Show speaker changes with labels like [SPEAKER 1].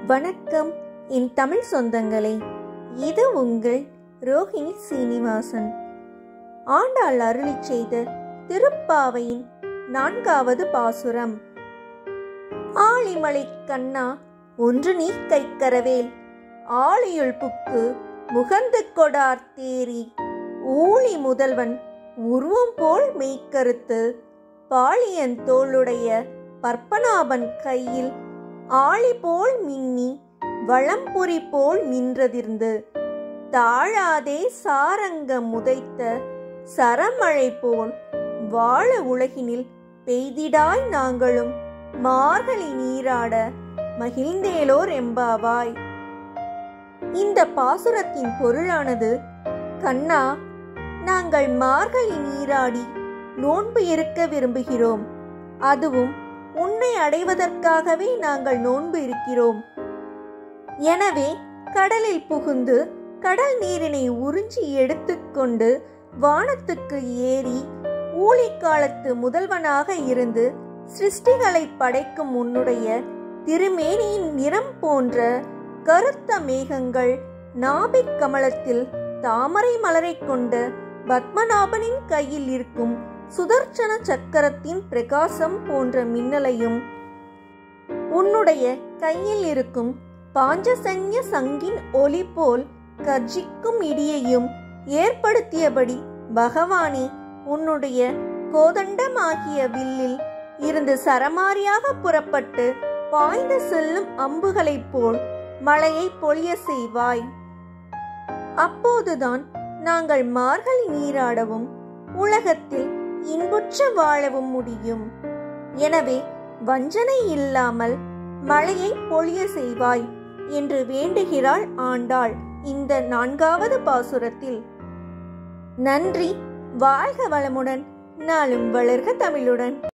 [SPEAKER 1] வணக்கம் என் தமிழ் சொந்தங்களே இது உங்கள் ரோஹிணி சீனிவாசன் ஆண்டாள் அருளி செய்த திருப்பாவையின் நான்காவது பாசுரம் ஆழிமலை கண்ணா ஒன்று நீ கைக்கரவேல் ஆழியுள் புக்கு முகந்து கொடார் தேரி ஊழி முதல்வன் உருவம் போல் மெய்க்கருத்து பாளியன் தோளுடைய பற்பனாபன் கையில் ஆழி போல் மின்னி வளம்புரி போல் நின்றதிர்ந்து தாழாதே சாரங்க முதைத்த சரமழை போல் வாழ உலகினில் பெய்திடாய் நாங்களும் மார்கழி நீராட மகிழ்ந்தேலோர் எம்பாவாய் இந்த பாசுரத்தின் பொருளானது கண்ணா நாங்கள் மார்கழி நீராடி நோன்பு இருக்க விரும்புகிறோம் அதுவும் உன்னை அடைவதற்காகவே நாங்கள் நோன்பு இருக்கிறோம் எனவே கடலில் புகுந்து கடல் நீரினை உறிஞ்சி எடுத்துக்கொண்டு வானத்துக்கு ஏறி ஊழிக்காலத்து முதல்வனாக இருந்து சிருஷ்டிகளை படைக்கும் உன்னுடைய திருமேனியின் நிறம் போன்ற கருத்த மேகங்கள் நாபிக் கமலத்தில் தாமரை மலரை கொண்ட பத்மநாபனின் கையில் இருக்கும் சுதர்சன சக்கரத்தின் பிரகாசம் போன்ற மின்னலையும் உன்னுடைய கையில் இருக்கும் பாஞ்சசன்ய சங்கின் ஒளி போல் கர்ஜிக்கும் இடியையும் ஏற்படுத்தியபடி பகவானே உன்னுடைய கோதண்டமாகிய வில்லில் இருந்து சரமாரியாக புறப்பட்டு பாய்ந்து செல்லும் அம்புகளைப் போல் மழையை பொழிய செய்வாய் அப்போதுதான் நாங்கள் மார்கழி நீராடவும் உலகத்தில் இன்புற்ற வாழவும் முடியும் எனவே வஞ்சனை இல்லாமல் மழையை பொழிய செய்வாய் என்று வேண்டுகிறாள் ஆண்டாள் இந்த நான்காவது பாசுரத்தில் நன்றி வாழ்க வளமுடன் நாளும் வளர்க தமிழுடன்